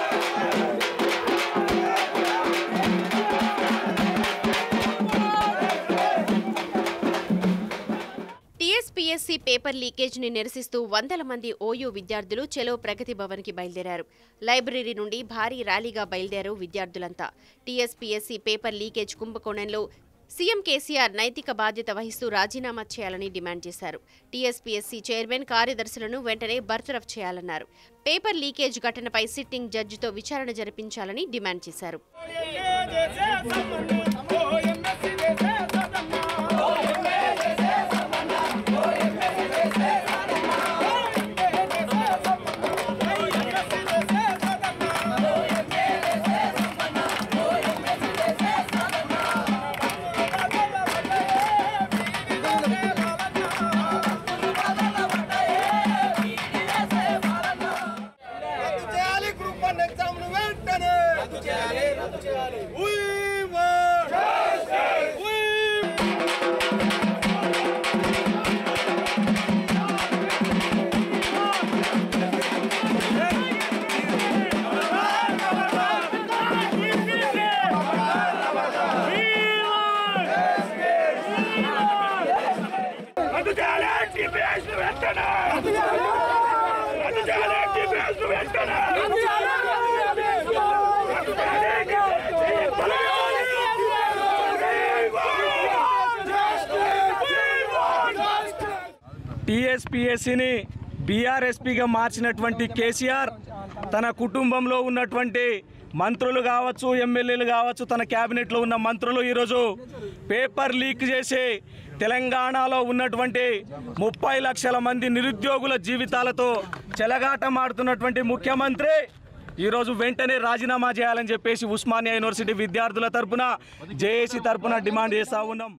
TSPSC paper లీకేజ్ని నిరసిస్తూ వందల మంది ఓయూ విద్యార్థులు చెలో ప్రగతి భవన్కి బయలుదేరారు లైబ్రరీ నుండి భారీ ర్యాలీగా బయలుదేరారు విద్యార్థులంతా టీఎస్పీఎస్సీ పేపర్ లీకేజ్ కుంభకోణంలో సీఎం కేసీఆర్ నైతిక బాధ్యత వహిస్తూ రాజీనామా చేయాలని డిమాండ్ చేశారు టీఎస్పీఎస్సీ చైర్మన్ కార్యదర్శులను వెంటనే బర్తరఫ్ చేయాలన్నారు పేపర్ లీకేజ్ ఘటనపై సిట్టింగ్ జడ్జితో విచారణ జరిపించాలని డిమాండ్ చేశారు రద్దు చేయాలి గ్రూప్ వన్ ఎగ్జామ్ ను వెంటనే రద్దు చేయాలి రద్దు చేయాలి We want We రద్దు చేయాలి టీపీఎస్ వెంటనే రద్దు చేయాలి టీపీఎస్ వెంటనే రద్దు టీఎస్పీఎస్సీని బీఆర్ఎస్పీగా మార్చినటువంటి కేసీఆర్ తన కుటుంబంలో ఉన్నటువంటి మంత్రులు కావచ్చు ఎమ్మెల్యేలు కావచ్చు తన క్యాబినెట్లో ఉన్న మంత్రులు ఈరోజు పేపర్ లీక్ చేసి తెలంగాణలో ఉన్నటువంటి ముప్పై లక్షల మంది నిరుద్యోగుల జీవితాలతో చెలగాటమాడుతున్నటువంటి ముఖ్యమంత్రి ఈరోజు వెంటనే రాజీనామా చేయాలని చెప్పేసి ఉస్మానియా యూనివర్సిటీ విద్యార్థుల తరపున జేఏసీ తరపున డిమాండ్ చేస్తా ఉన్నాం